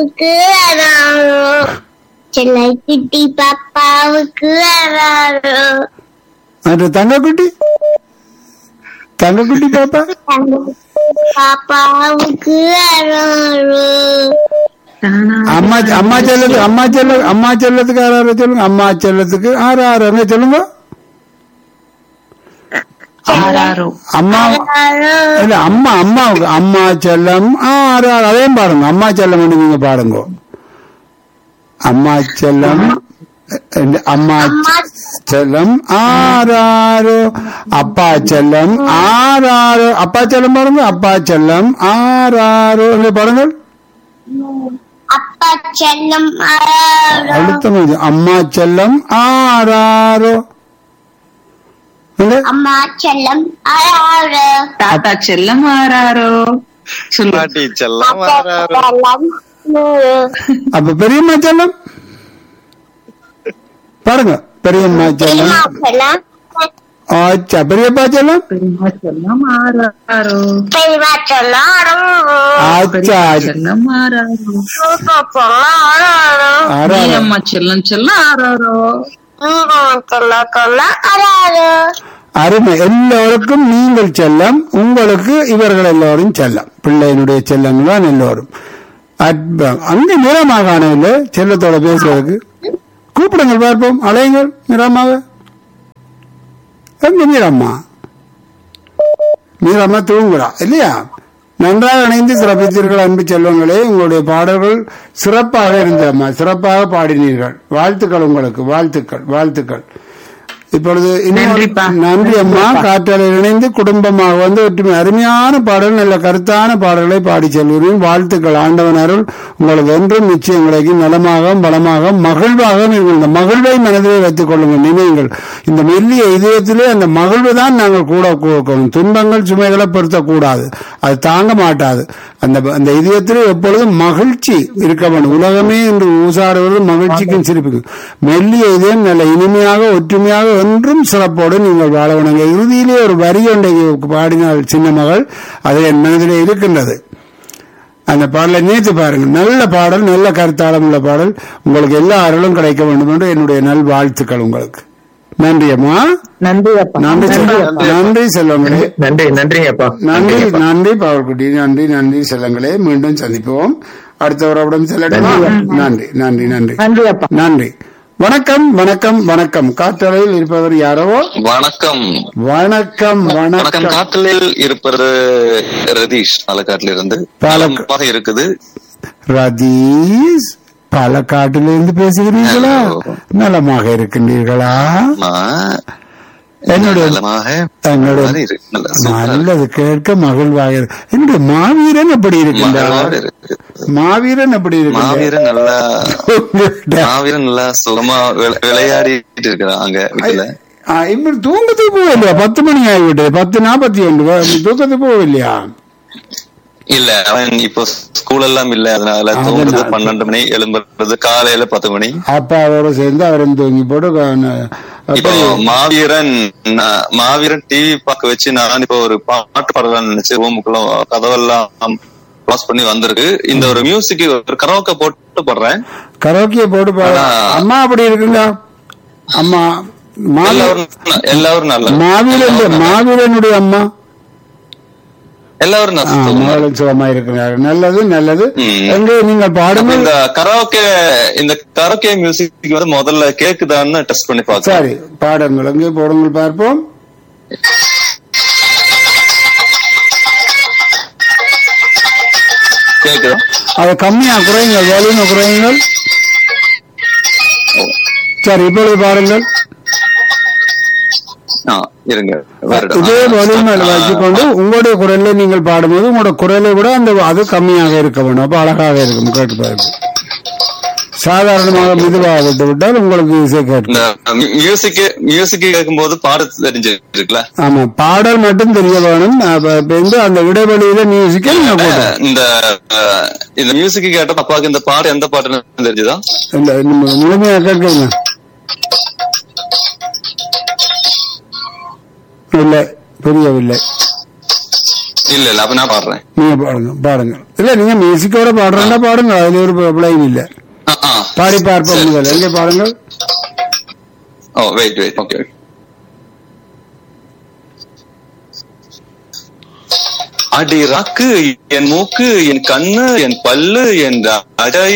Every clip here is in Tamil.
பாப்பாவுக்கு அராரோ செல்லை குட்டி பாப்பாவுக்கு அராரோ மற்ற தங்கக்குட்டி தங்கக்குட்டி பாப்பா பாப்பாவுக்கு அராரோ அம்மா அம்மா செல்லத்துக்கு அம்மா செல்ல அம்மா செல்லத்துக்கு ஆறாறு சொல்லுங்க அம்மா செல்லத்துக்கு ஆறு ஆறு என்ன சொல்லுங்க ஆறாரோ அம்மா அராரோ இல்ல அம்மா அம்மாவுக்கு அம்மா செல்லம் ஆறு ஆறு அதையும் பாருங்க அம்மா செல்லம் நீங்க பாருங்க அம்மா செல்லம் அஹ், அம்மா அம்மா செல்லம் ஆறாறு அப்பா செல்லம் ஆறாறு அப்பா செல்லம் பாருங்க அப்பா செல்லம் ஆறாறு இங்க பாருங்க அப்பா செல்லம் அராரோ அடுத்த மாதிரி அம்மா செல்லம் ஆறாறு இங்க அம்மா செல்லம் அராரோ தாத்தா செல்லம் ஆறாரோ சொல்லு பாட்டி செல்லம் அப்பா வராரு செல்லம் நூறு அப்ப பெரியம்மா செல்லம் பாருங்க பெரியம்மா செல்லம் பெரியம்மா செல்லம் ஆச்சா பெரியப்பா செல்லம் பெரியம்மா செல்லம் ஆறாரோ பெரியம்மா செல்லம் அராரோ ஆச்சா செல்லம் ஆறாரோ சூப்பா செல்லம் அராரோ ஆறாறு நீலம்மா செல்லம் செல்லம் ஆறாரோ நீங்க செல்லம் செல்லம் அராரோ அருமை எல்லோருக்கும் நீங்கள் செல்லம் உங்களுக்கு இவர்கள் எல்லோரும் செல்லம் பிள்ளையினுடைய செல்லம் தான் எல்லோரும் அற்புதம் அங்கே நிறமாக காணவில்லை செல்லத்தோட பேசுறதுக்கு கூப்பிடுங்கள் பார்ப்போம் அலையுங்கள் நிறமாக எங்க மீரம்மா மீரம்மா தூங்குறா இல்லையா நன்றாக இணைந்து சிறப்பித்தீர்கள் அன்பு செல்வங்களே உங்களுடைய பாடல்கள் சிறப்பாக இருந்தம்மா சிறப்பாக பாடினீர்கள் வாழ்த்துக்கள் உங்களுக்கு வாழ்த்துக்கள் வாழ்த்துக்கள் இப்பொழுது இன்னொரு- நன்றிப்பா. நன்றி அம்மா காற்றலையில் இணைந்து குடும்பமாக வந்து ஒற்றுமை அருமையான பாடல் நல்ல கருத்தான பாடல்களை பாடி செல்கிறேன் வாழ்த்துக்கள் ஆண்டவன் அருள் உங்களுக்கு என்றும் நிச்சயம் கிடைக்கும் நலமாக பலமாக மகிழ்வாக நீங்கள் இந்த மகிழ்வை மனதிலே வைத்துக் கொள்ளுங்கள் நினைவுங்கள் இந்த மெல்லிய இதயத்திலே அந்த மகிழ்வு தான் நாங்கள் கூட கொடுக்கணும் துன்பங்கள் சுமைகளை பொருத்தக்கூடாது அது தாங்க மாட்டாது அந்த அந்த இதயத்திலே எப்பொழுதும் மகிழ்ச்சி இருக்க வேண்டும் உலகமே என்று ஊசாடுவது மகிழ்ச்சிக்கும் சிரிப்புக்கும் மெல்லிய இதயம் நல்ல இனிமையாக ஒற்றுமையாக என்றும் சிறப்போடு நீங்கள் வாழ வேணுங்க இறுதியிலே ஒரு வரி ஒன்றை பாடினாள் சின்ன மகள் அது என் மனதிலே இருக்கின்றது அந்த பாடலை நேற்று பாருங்க நல்ல பாடல் நல்ல கருத்தாளம் உள்ள பாடல் உங்களுக்கு எல்லா அருளும் கிடைக்க வேண்டும் என்று என்னுடைய நல் வாழ்த்துக்கள் உங்களுக்கு நன்றி அம்மா நன்றி அப்பா நன்றி செல்வம். நன்றி செல்வங்களே நன்றி நன்றிங்கப்பா நன்றி நன்றி பவர்குட்டி நன்றி நன்றி செல்லங்களே மீண்டும் சந்திப்போம் அடுத்த உறவிடம் செல்லட்டுமா நன்றி நன்றி நன்றி நன்றி அப்பா நன்றி வணக்கம் வணக்கம் வணக்கம் காற்றலையில் இருப்பவர் யாரோ வணக்கம் வணக்கம் வணக்கம் வணக்கம் காற்றலில் இருப்பது ரதீஷ் பாலக்காட்டுல இருந்து பாலக்கா- நலமாக இருக்குது ரதீஷ் பாலக்காட்டிலிருந்து பேசுகிறீர்களா Hello. நலமாக இருக்கின்றீர்களா நான் என்னுடைய நலமாக என்னுடைய மாதிரி இருக்கு. நல்ல சூப்பரா இருக்கு. நல்லது கேட்க மகிழ்வாக இருக்கு. என்னுடைய மாவீரன் எப்படி இருக்கின்றார் மகிழ்வோடு இருக்கு. மாவீரன் எப்படி இருக்கின்றார் மாவீரன் நல்லா உங்களுடைய- மாவீரன் நல்லா சுகமா விளை- விளையாடிட்டு இருக்கிறான் அங்க வீட்டுல ஆ, இப்ப தூக்கத்துக்கு போகலையா பத்து மணி ஆகிவிட்டது பத்து நாற்பத்தி ஒன்று தூக்கத்துக்கு போகலையா இல்ல அவன் இப்போ ஸ்கூல் எல்லாம் இல்ல அதனால அதனால. தூங்குறது பன்னெண்டு மணி எழும்புறது காலையில பத்து மணி அப்பாவோட சேர்ந்து அவரும் தூங்கி போட்டு க- இப்போ அப்படி- மாவீரன் நான் மாவீரன் டிவி பார்க்க வச்சு நான் இப்போ ஒரு பாட்டு பாடலாம்னு நினைச்சு ரூமுக்குள்ள கதவெல்லாம் க்ளோஸ் பண்ணி வந்திருக்கு இந்த ஒரு மியூசிக் ஒரு கரோக்க போட்டு போடுறேன் கரோக்கிய போட்டு பாரு ஆனா- அம்மா அப்படி இருக்குங்க அம்மா மாவீரன் எல்லாரும் ந- எல்லாரும் நல்ல மாவீரன் மாவீரனுடைய அம்மா எல்லாரும் ஆ, நல்ல மகளும் சுகமா இருக்கிறார் நல்லது நல்லது ம். எங்கே நீங்கள் பாடுங்கள் இந்த கரோக்கே இந்த கரோக்கே மியூசிக் வந்து முதல்ல கேக்குதான்னு டெஸ்ட் பண்ணி பார்த்தேன் சரி பாடுங்கள் எங்கே போடுங்கள் பார்ப்போம் கேக்குதா அதை கம்மியா குறையுங்கள் வேலையும் குறையுங்கள் சரி இப்பொழுது பாருங்கள் ஆ, இருங்க வேற இடம். இதே வலிமையில வச்சுக்கொண்டு உங்களுடைய குரல்ல நீங்கள் பாடும்போது உங்களோட குரலை விட அந்த அது கம்மியாக இருக்க வேண்டும் அப்ப அழகாக இருக்கும் கேட்டு பாருங்க சாதாரணமாக மெதுவாக விட்டு விட்டால் உங்களுக்கு இசை கேட்கும் இந்த மியூசிக் மியூசிக் கேட்கும்போது பாட தெரிஞ்சிருக்குல்ல ஆமா பாடல் மட்டும் தெரிய வேணும் அப்ப இப்ப வந்து அந்த இடைவெளியில மியூசிக்கை நீங்க போட்டோம் இந்த அஹ், இந்த மியூசிக் கேட்ட அப்பாவுக்கு இந்த பாட்டு எந்த பாட்டுன்னு தெரிஞ்சுதா இல்ல நம்ம முழுமையா கேட்குங்க இல்லை புரியவில்லை இல்ல இல்ல அப்ப நான் பாடுறேன் நீங்க பாடுங்க பாடுங்க இல்ல நீங்க மியூசிக்கோட பாடுறா பாடுங்க அதுல ஒரு பிள்ளைங்க இல்ல ஆ, ஆ. பாடி பார்ப்போம் முதல்ல எங்க பாடுங்கள் ஓ வெயிட் வெயிட் ஓகே அடி ராக்கு என் மூக்கு என் கண்ணு என் பல்லு என் அடை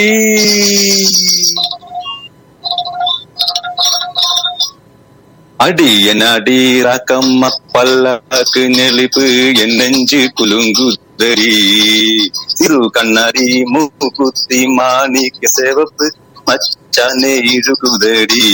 அடி என் அடி ராக்கம்மா பல்லாக்கு நெளிப்பு என் நெஞ்சு குலுங்குதடி சிறு கண்ணாடி மூக்குத்தி மாணிக்க சிவப்பு மச்சானே இழுகுதடி